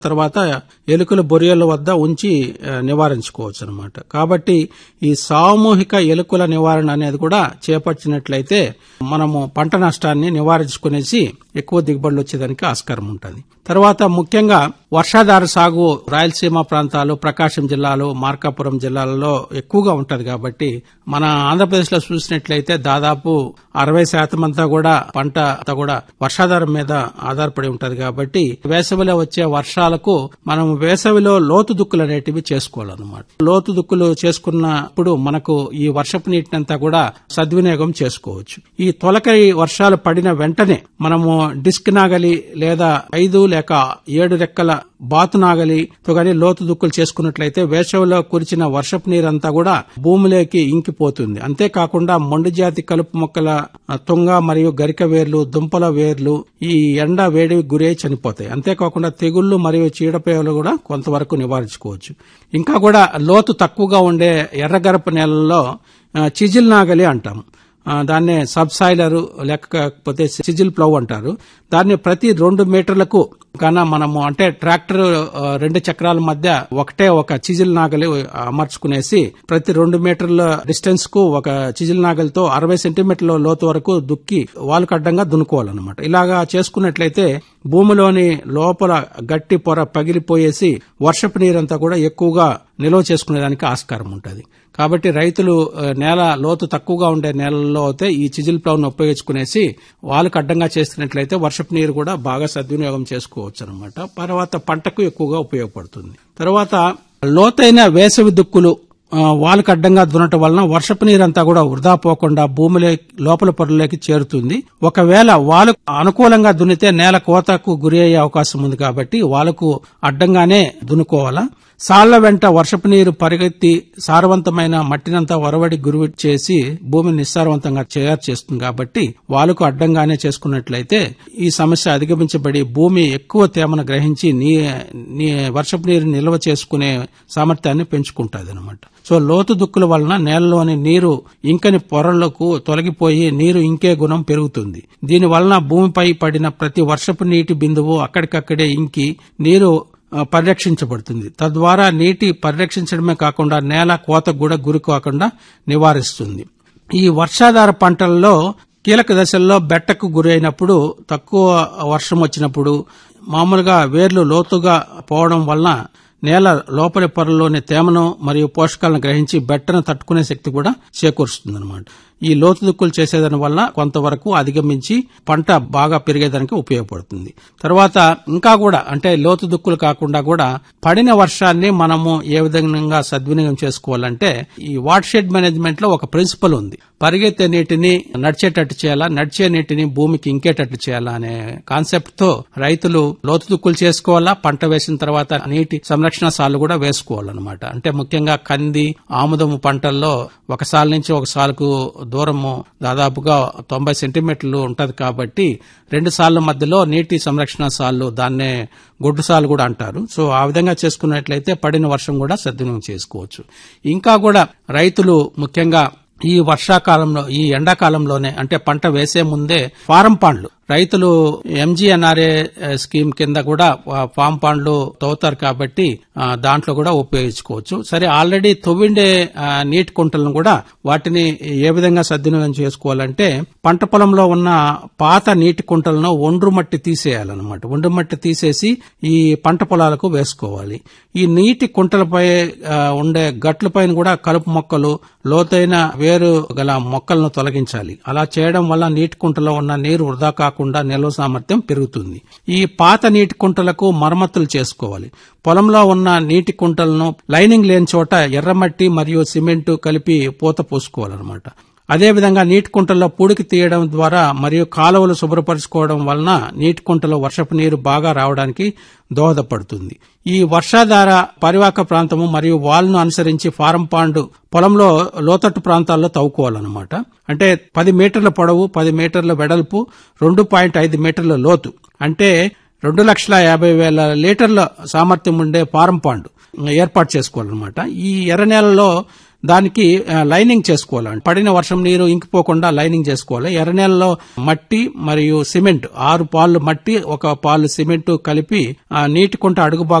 తర్వాత ఎలుకల బొరియల వద్ద ఉంచి ఆ, నివారించుకోవచ్చు అనమాట కాబట్టి ఈ సామూహిక ఎలుకల నివారణ అనేది కూడా చేపట్టినట్లయితే మనము పంట నష్టాన్ని నివారించుకునేసి ఎక్కువ దిగుబడులు వచ్చేదానికి ఆస్కారం ఉంటుంది తర్వాత ముఖ్యంగా వర్షాధార సాగు రాయలసీమ ప్రాంతాలు ప్రకాశం జిల్లాలు మార్కాపురం జిల్లాలలో ఎక్కువగా ఉంటది కాబట్టి మన ఆంధ్రప్రదేశ్ లో చూసినట్లయితే దాదాపు అరవై శాతం అంతా కూడా పంట అంతా కూడా వర్షాధారం మీద ఆధారపడి ఉంటది కాబట్టి వేసవిలో వచ్చే వర్షాలకు మనం వేసవిలో లోతు దుక్కులు అనేటివి చేసుకోవాలన్నమాట లోతు దుక్కులు చేసుకున్నప్పుడు మనకు ఈ వర్షపు నీటినంతా కూడా సద్వినియోగం చేసుకోవచ్చు ఈ తొలకరి వర్షాలు పడిన వెంటనే మనము డిస్క్ నాగలి లేదా ఐదు లేక ఏడు రెక్కల బాతు నాగలితో గాని లోతు దుక్కులు చేసుకున్నట్లయితే వేసవిలో కురిచిన వర్షపు నీరంతా కూడా భూమిలోకి ఇంకిపోతుంది అంతేకాకుండా మొండి జాతి కలుపు మొక్కల ఆ, తుంగ మరియు గరిక వేర్లు దుంపల వేర్లు ఈ ఎండ వేడికి గురై చనిపోతాయి అంతేకాకుండా తెగుళ్లు మరియు చీడపేయలు కూడా కొంతవరకు నివారించుకోవచ్చు ఇంకా కూడా లోతు తక్కువగా ఉండే ఎర్రగరప నేలల్లో ఆ, చిజిల్ నాగలి అంటాం ఆ, దాన్నే సబ్సాయిలర్ లేకపోతే సిజిల్ ప్లవ్ అంటారు దాన్ని ప్రతి రెండు మీటర్లకు కన్నా మనము అంటే ట్రాక్టర్ ఆ, రెండు చక్రాల మధ్య ఒకటే ఒక చిజిల్ నాగలి అమర్చుకునేసి ప్రతి రెండు మీటర్ల డిస్టెన్స్ కు ఒక చిజిల్ నాగలితో అరవై సెంటీమీటర్ల లోతు వరకు దుక్కి వాలుకు అడ్డంగా దున్నుకోవాలన్నమాట ఇలాగా చేసుకున్నట్లయితే భూమిలోని లోపల గట్టి పొర పగిలిపోయేసి వర్షపు నీరంతా కూడా ఎక్కువగా నిల్వ చేసుకునేదానికి ఆస్కారం ఉంటుంది కాబట్టి రైతులు ఆ, నేల లోతు తక్కువగా ఉండే నేలల్లో అయితే ఈ చిజిల్ ప్లౌన్ ఉపయోగించుకునేసి వాళ్ళకు అడ్డంగా చేస్తున్నట్లయితే వర్షపు నీరు కూడా బాగా సద్వినియోగం చేసుకోవచ్చు అనమాట తర్వాత పంటకు ఎక్కువగా ఉపయోగపడుతుంది తర్వాత లోతైన వేసవి దుక్కులు ఆ, వాలుకు అడ్డంగా దున్నటం వలన వర్షపు నీరంతా కూడా వృధా పోకుండా భూమిలో లోపల పొరలోకి చేరుతుంది ఒకవేళ వాలు అనుకూలంగా దున్నితే నేల కోతకు గురి అయ్యే అవకాశం ఉంది కాబట్టి వాళ్ళకు అడ్డంగానే దున్నుకోవాలా సాళ్ల వెంట వర్షపు నీరు పరిగెత్తి సారవంతమైన మట్టినంతా వరవడి గురి చేసి భూమిని నిస్సారవంతంగా తయారు చేస్తుంది కాబట్టి వాళ్ళకు అడ్డంగానే చేసుకున్నట్లయితే ఈ సమస్య అధిగమించబడి భూమి ఎక్కువ తేమను గ్రహించి నీ నీ వర్షపు నీరు నిల్వ చేసుకునే సామర్థ్యాన్ని పెంచుకుంటుంది అనమాట సో లోతు దుక్కుల వలన నేలలోని నీరు ఇంకని పొరలకు తొలగిపోయి నీరు ఇంకే గుణం పెరుగుతుంది దీని వలన భూమిపై పడిన ప్రతి వర్షపు నీటి బిందువు అక్కడికక్కడే ఇంకి నీరు ఆ, పరిరక్షించబడుతుంది తద్వారా నీటి పరిరక్షించడమే కాకుండా నేల కోతకు కూడా గురి కాకుండా నివారిస్తుంది ఈ వర్షాధార పంటల్లో కీలక దశల్లో బెట్టకు గురైనప్పుడు తక్కువ వర్షం వచ్చినప్పుడు మామూలుగా వేర్లు లోతుగా పోవడం వలన నేల లోపలి పొరలోని తేమను మరియు పోషకాలను గ్రహించి బెట్టను తట్టుకునే శక్తి కూడా చేకూరుస్తుంది ఈ లోతు దుక్కులు చేసేదాని వల్ల కొంతవరకు అధిగమించి పంట బాగా పెరిగేదానికి ఉపయోగపడుతుంది తర్వాత ఇంకా కూడా అంటే లోతు దుక్కులు కాకుండా కూడా పడిన వర్షాన్ని మనము ఏ విధంగా సద్వినియోగం చేసుకోవాలంటే ఈ వాటర్ షెడ్ మేనేజ్మెంట్ లో ఒక ప్రిన్సిపల్ ఉంది పరిగెత్తే నీటిని నడిచేటట్టు చేయాలా నడిచే నీటిని భూమికి ఇంకేటట్టు చేయాలా అనే కాన్సెప్ట్ తో రైతులు లోతు దుక్కులు చేసుకోవాలా పంట వేసిన తర్వాత నీటి సంరక్షణ సార్లు కూడా వేసుకోవాలన్నమాట అంటే ముఖ్యంగా కంది ఆముదము పంటల్లో ఒక సాల్ నుంచి ఒక సాలుకు దూరము దాదాపుగా తొంభై సెంటీమీటర్లు ఉంటది కాబట్టి రెండు సార్ల మధ్యలో నీటి సంరక్షణ సార్లు దాన్నే గొడ్డు సార్లు కూడా అంటారు సో ఆ విధంగా చేసుకున్నట్లయితే పడిన వర్షం కూడా సద్వినియోగం చేసుకోవచ్చు ఇంకా కూడా రైతులు ముఖ్యంగా ఈ వర్షాకాలంలో ఈ ఎండాకాలంలోనే అంటే పంట వేసే ముందే ఫారం పాండ్లు రైతులు ఎంజీఎన్ఆర్ఏ స్కీమ్ కింద కూడా ఆ, ఫామ్ పాండ్లు తవ్వుతారు కాబట్టి ఆ, దాంట్లో కూడా ఉపయోగించుకోవచ్చు సరే ఆల్రెడీ తవ్విండే ఆ, నీటి కుంటలను కూడా వాటిని ఏ విధంగా సద్వినియోగం చేసుకోవాలంటే పంట పొలంలో ఉన్న పాత నీటి కుంటలను ఒండ్రు మట్టి తీసేయాలన్నమాట ఒండ్రు మట్టి తీసేసి ఈ పంట పొలాలకు వేసుకోవాలి ఈ నీటి కుంటలపై ఆ, ఉండే గట్ల పైన కూడా కలుపు మొక్కలు లోతైన వేరు గల మొక్కలను తొలగించాలి అలా చేయడం వల్ల నీటి కుంటలో ఉన్న నీరు వృధా కాకుండా నిల్వ సామర్థ్యం పెరుగుతుంది ఈ పాత నీటి కుంటలకు మరమ్మతులు చేసుకోవాలి పొలంలో ఉన్న నీటి కుంటలను లైనింగ్ లేని చోట ఎర్రమట్టి మరియు సిమెంట్ కలిపి పూత పోసుకోవాలన్నమాట అదేవిధంగా నీటి కుంటల్లో పూడికి తీయడం ద్వారా మరియు కాలువలు శుభ్రపరచుకోవడం వలన నీటి కుంటలో వర్షపు నీరు బాగా రావడానికి దోహదపడుతుంది ఈ వర్షాధార పరివాహక ప్రాంతము మరియు వాల్ను అనుసరించి ఫారం పాండు పొలంలో లోతట్టు ప్రాంతాల్లో తవ్వుకోవాలన్నమాట అంటే పది మీటర్ల పొడవు పది మీటర్ల వెడల్పు రెండు పాయింట్ ఐదు మీటర్ల లోతు అంటే రెండు లక్షల యాభై వేల లీటర్ల సామర్థ్యం ఉండే ఫారం పాండు ఏర్పాటు చేసుకోవాలన్నమాట ఈ ఎర్ర నేలలో దానికి ఆ, లైనింగ్ చేసుకోవాలి పడిన వర్షం నీరు ఇంకిపోకుండా లైనింగ్ చేసుకోవాలి ఎర్ర నేలలో మట్టి మరియు సిమెంట్ ఆరు పాలు మట్టి ఒక పాలు సిమెంట్ కలిపి ఆ నీటి కుంట అడుగు భాగం